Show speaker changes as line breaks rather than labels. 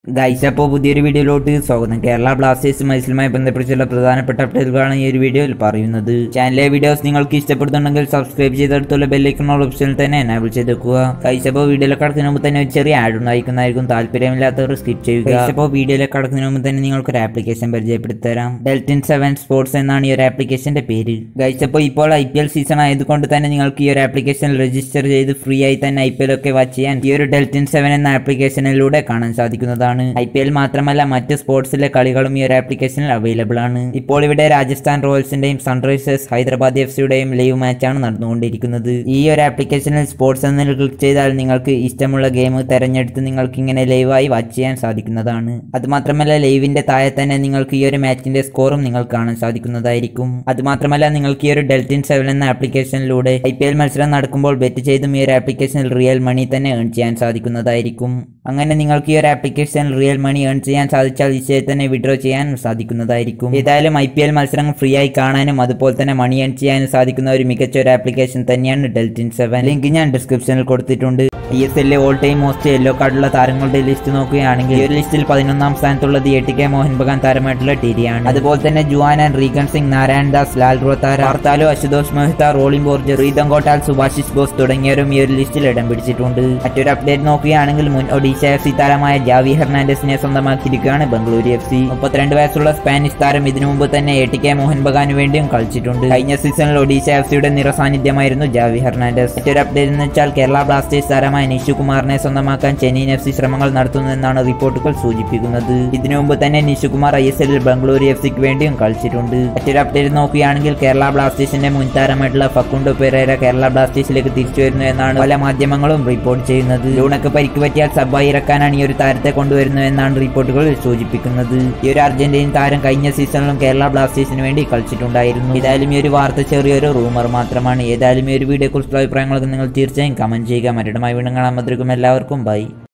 guys അപ്പോൾ പുതിയൊരു വീഡിയോയിലോട്ട് സ്വാഗതം കേരള ബ്ലാസ്റ്റേഴ്സ് മത്സരവുമായി ബന്ധപ്പെട്ടുള്ള പ്രധാനപ്പെട്ട അപ്ഡേറ്റുകളാണ് ഈ ഒരു വീഡിയോയിൽ പറയുന്നത് ചാനലിലെ വീഡിയോസ് നിങ്ങൾക്ക് ഇഷ്ടപ്പെടുന്നുണ്ടെങ്കിൽ സബ്സ്ക്രൈബ് ചെയ്തെടുത്തുള്ള ബെല്ലൈക്കണോൾ ഓപ്ഷനിൽ തന്നെ എനാബിൾ ചെയ്ത് വെക്കുക ഗൈസ് അപ്പോൾ വീഡിയോയിലെ കടക്കുന്നതിന് മുമ്പ് തന്നെ ഒരു ചെറിയ ആഡ് ഉണ്ടായിരിക്കുന്നതായിരിക്കും താല്പര്യമില്ലാത്തവർ സ്കിപ്പ് ചെയ്യുക ഗൈസ് അപ്പോൾ വീഡിയോയിലെ കടക്കുന്നതിന് മുമ്പ് തന്നെ നിങ്ങൾക്ക് ഒരു ആപ്ലിക്കേഷൻ പരിചയപ്പെടുത്തി തരാം ഡെൽറ്റിൻ സെവൻ സ്പോർട്സ് എന്നാണ് ഈ ഒരു ആപ്ലിക്കേഷന്റെ പേര് ഗൈസ് അപ്പോൾ ഇപ്പോൾ ഐ പി എൽ സീസൺ ആയതുകൊണ്ട് തന്നെ നിങ്ങൾക്ക് ഈ ഒരു ആപ്ലിക്കേഷൻ രജിസ്റ്റർ ചെയ്ത് ഫ്രീ ആയി തന്നെ ഐ പി എൽ ഒക്കെ വാച്ച് ചെയ്യാൻ ഈ ഒരു ഡെൽറ്റിൻ സെവൻ എന്ന ആപ്ലിക്കേഷനിലൂടെ കാണാൻ സാധിക്കുന്നതാണ് ഐ പി എൽ മാത്രമല്ല മറ്റ് സ്പോർട്സിലെ കളികളും ഈ ഒരു ആപ്ലിക്കേഷനിൽ അവൈലബിൾ ആണ് ഇപ്പോൾ ഇവിടെ രാജസ്ഥാൻ റോയൽസിന്റെയും സൺറൈസേഴ്സ് ഹൈദരാബാദ് എഫ് സിയുടെയും ലൈവ് മാച്ചാണ് നടന്നുകൊണ്ടിരിക്കുന്നത് ഈ ഒരു ആപ്ലിക്കേഷനിൽ സ്പോർട്സ് എന്നതിൽ ക്ലിക്ക് ചെയ്താൽ നിങ്ങൾക്ക് ഇഷ്ടമുള്ള ഗെയിം തെരഞ്ഞെടുത്ത് നിങ്ങൾക്ക് ഇങ്ങനെ ലൈവായി വാച്ച് ചെയ്യാൻ സാധിക്കുന്നതാണ് അത് മാത്രമല്ല ലൈവിന്റെ താഴെ തന്നെ നിങ്ങൾക്ക് ഈ ഒരു മാച്ചിന്റെ സ്കോറും നിങ്ങൾക്ക് കാണാൻ സാധിക്കുന്നതായിരിക്കും അത് മാത്രമല്ല നിങ്ങൾക്ക് ഈ ഒരു ഡെൽറ്റിൻ സെവൻ എന്ന ആപ്ലിക്കേഷനിലൂടെ ഐ പി എൽ മത്സരം നടക്കുമ്പോൾ ബെറ്റ് ചെയ്തും ഈ ഒരു ആപ്ലിക്കേഷനിൽ റിയൽ മണി തന്നെ ഏൺ ചെയ്യാൻ സാധിക്കുന്നതായിരിക്കും അങ്ങനെ നിങ്ങൾക്ക് ഈ ഒരു ആപ്ലിക്കേഷനിൽ റിയൽ മണി ഏൺ ചെയ്യാൻ സാധിച്ചാൽ ഇച്ചയെ തന്നെ വിഡ്രോ ചെയ്യാൻ സാധിക്കുന്നതായിരിക്കും ഏതായാലും ഐ പി എൽ മത്സരങ്ങൾ ഫ്രീ ആയി കാണാനും അതുപോലെ തന്നെ മണി ഏൺ ചെയ്യാനും സാധിക്കുന്ന ഒരു മികച്ച ഒരു ആപ്ലിക്കേഷൻ തന്നെയാണ് ഡെൽറ്റിൻ സെവൻ ലിങ്ക് ഞാൻ ഡിസ്ക്രിപ്ഷനിൽ കൊടുത്തിട്ടുണ്ട് ഐ എസ് എല്ലിലെ ഓൾ ടൈം മോസ്റ്റ് യെല്ലോ കാർഡുള്ള താരങ്ങളുടെ ലിസ്റ്റ് നോക്കുകയാണെങ്കിൽ ഈ ഒരു ലിസ്റ്റിൽ പതിനൊന്നാം സ്ഥാനത്തുള്ളത് A T K Mohun Bagan താരമായിട്ടുള്ള ടിരിയാണ് അതുപോലെ തന്നെ Juanan Reagan Singh Narayan Das Lalruatthara ഹർത്താലു അശുതോഷ് മെഹ്ത റോളിംഗ് ബോർജ് റീതം കോട്ടാൽ സുഭാഷിഷ് ബോസ് തുടങ്ങിയവരും ഈ ഒരു ലിസ്റ്റിൽ ഇടം പിടിച്ചിട്ടുണ്ട് മറ്റൊരു അപ്ഡേറ്റ് നോക്കുകയാണെങ്കിൽ മുൻ ഒഡീഷ എഫ് സി താരമായ ജാവി ഹെർണാൻഡസിനെ സ്വന്തമാക്കിയിരിക്കുകയാണ് ബംഗളൂരു എഫ് സി മുപ്പത്തിരണ്ട് വയസ്സുള്ള സ്പാനിഷ് താരം ഇതിനു മുമ്പ് തന്നെ എ ടി കെ മോഹൻ ബഗാന് വേണ്ടിയും കളിച്ചിട്ടുണ്ട് കഴിഞ്ഞ സീസണിൽ ഒഡീഷ എഫ് സിയുടെ നിറസാന്നിധ്യമായിരുന്നു ജാവി ഹെർണാൻഡസ് മറ്റൊരു അപ്ഡേറ്റ് എന്ന് വെച്ചാൽ കേരള ബ്ലാസ്റ്റേഴ്സ് താരമായ നിഷു കുമാറിനെ സ്വന്തമാക്കാൻ ചെന്നൈയിൻ എഫ് സി ശ്രമങ്ങൾ നടത്തുന്നതെന്നാണ് റിപ്പോർട്ടുകൾ സൂചിപ്പിക്കുന്നത് ഇതിനു മുമ്പ് തന്നെ നിഷുകുമാർ ഐ എസ് എല്ലിൽ ബംഗളൂരു എഫ് സിക്ക് വേണ്ടിയും കളിച്ചിട്ടുണ്ട് മറ്റൊരു അപ്ഡേറ്റ് നോക്കുകയാണെങ്കിൽ കേരള ബ്ലാസ്റ്റേഴ്സിന്റെ മുൻ താരമായിട്ടുള്ള ഫക്കുണ്ടോ പെരേര കേരള ബ്ലാസ്റ്റേഴ്സിലേക്ക് തിരിച്ചു വരുന്നു എന്നാണ് പല മാധ്യമങ്ങളും റിപ്പോർട്ട് ചെയ്യുന്നത് ലൂണക്ക് പരിക്ക് പറ്റിയാൽ സബ്ബായി ഇറക്കാനാണ് ഈ ഒരു താരത്തെ കൊണ്ടുവരുന്നത് എന്നാണ് റിപ്പോർട്ടുകൾ സൂചിപ്പിക്കുന്നത് ഈ ഒരു അർജന്റീൻ താരം കഴിഞ്ഞ സീസണിലും കേരള ബ്ലാസ്റ്റേഴ്സിന് വേണ്ടി കളിച്ചിട്ടുണ്ടായിരുന്നു ഏതായാലും ഈ ഒരു വാർത്ത ചെറിയൊരു റൂമർ മാത്രമാണ് ഏതായാലും ഈ ഒരു വീഡിയോ കുറിച്ചുള്ള അഭിപ്രായങ്ങളൊക്കെ നിങ്ങൾ തീർച്ചയായും കമന്റ് ചെയ്യുക മറ്റൊരുമായി വീണ്ടും കാണാൻ മന്ത്രിക്കും എല്ലാവർക്കും ബൈ